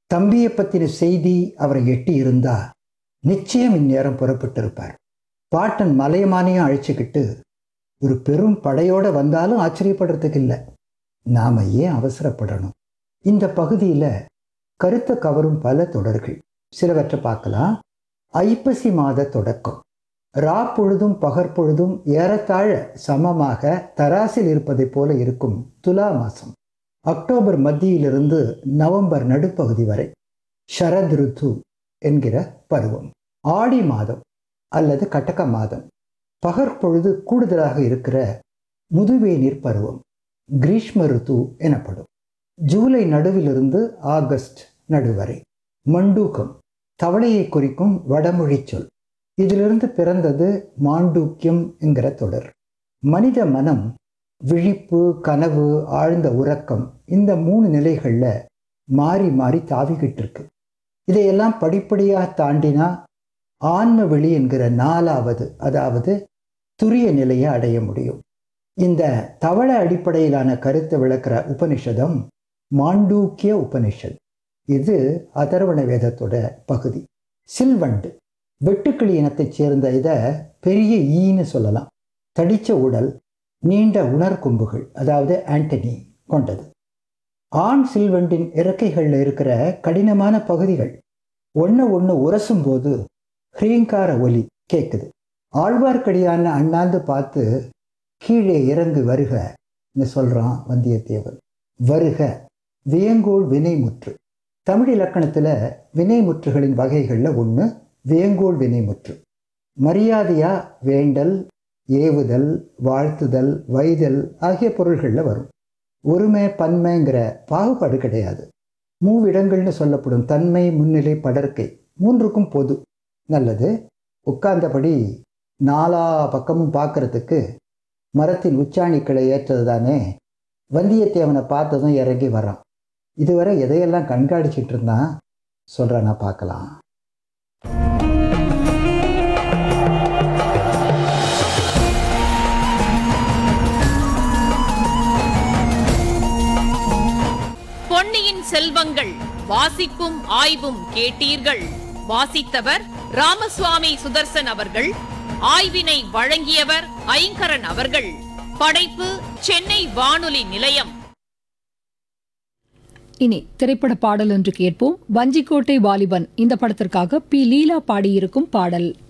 தம்பியை பற்றின செய்தி அவரை எட்டி இருந்தா நிச்சயம் இந்நேரம் புறப்பட்டிருப்பார் பாட்டன் மலையமானையும் அழைச்சிக்கிட்டு ஒரு பெரும் படையோட வந்தாலும் ஆச்சரியப்படுறதுக்கு இல்லை நாம ஏன் அவசரப்படணும் இந்த பகுதியில் கருத்தை கவரும் பல தொடர்கள் சிலவற்றை பார்க்கலாம் ஐப்பசி மாத தொடக்கம் ரா பொழுதும் பகற்பொழுதும் ஏறத்தாழ சமமாக தராசில் இருப்பதைப் போல இருக்கும் துலா மாசம் அக்டோபர் மத்தியிலிருந்து நவம்பர் நடுப்பகுதி வரை ஷரத் ருத்து என்கிற பருவம் ஆடி மாதம் அல்லது கட்டக மாதம் பகற்பொழுது கூடுதலாக இருக்கிற முதுவேநீர் பருவம் கிரீஷ்ம ருத்து எனப்படும் ஜூலை நடுவிலிருந்து ஆகஸ்ட் நடுவரை மண்டூக்கம் தவளையை குறிக்கும் வடமொழி சொல் இதிலிருந்து பிறந்தது மாண்டூக்கியம் என்கிற தொடர் மனித மனம் விழிப்பு கனவு ஆழ்ந்த உறக்கம் இந்த மூணு நிலைகளில் மாறி மாறி தாவிக்கிட்டு இருக்கு இதையெல்லாம் படிப்படியாக தாண்டினா ஆன்ம வெளி என்கிற நாலாவது அதாவது துரிய நிலையை அடைய முடியும் இந்த தவள அடிப்படையிலான கருத்தை விளக்குற உபனிஷதம் மாண்டூக்கிய உபனிஷத் இது அதர்வண வேதத்தோட பகுதி சில்வண்டு வெட்டுக்கிளி இனத்தைச் சேர்ந்த இதை பெரிய ஈன்னு சொல்லலாம் தடிச்ச உடல் நீண்ட உணர்கொம்புகள் அதாவது ஆண்டனி கொண்டது ஆண் சில்வண்டின் இறக்கைகளில் இருக்கிற கடினமான பகுதிகள் ஒன்று ஒன்று உரசும் போது ஹ்ரீங்கார ஒலி கேட்குது ஆழ்வார்க்கடியான அண்ணாந்து பார்த்து கீழே இறங்கு வருக சொல்கிறான் வந்தியத்தேவன் வருக வியங்கோள் வினைமுற்று தமிழ் இலக்கணத்தில் வினைமுற்றுகளின் வகைகளில் ஒன்று வேங்கோள் வினைமுற்று மரியாதையா வேண்டல் ஏவுதல் வாழ்த்துதல் வைதல் ஆகிய பொருள்களில் வரும் ஒருமை பன்மைங்கிற பாகுபாடு கிடையாது மூவிடங்கள்னு சொல்லப்படும் தன்மை முன்னிலை படர்க்கை மூன்றுக்கும் பொது நல்லது உட்கார்ந்தபடி நாலா பக்கமும் பார்க்கறதுக்கு மரத்தின் உச்சாணி கிளை ஏற்றது தானே வந்தியத்தேவனை பார்த்ததும் இறங்கி வரான் இதுவரை எதையெல்லாம் கண்காணிச்சிட்டு இருந்தான் சொல்கிறானா பார்க்கலாம் பொன்னியின் செல்வங்கள் வாசிப்பும் ஆய்வும் கேட்டீர்கள் வாசித்தவர் ராமசுவாமி சுதர்சன் அவர்கள் ஆய்வினை வழங்கியவர் ஐங்கரன் அவர்கள் படைப்பு சென்னை வானொலி நிலையம் இனி திரைப்பட பாடல் என்று கேட்போம் வஞ்சிக்கோட்டை வாலிபன் இந்த படத்திற்காக பி லீலா பாடியிருக்கும் பாடல்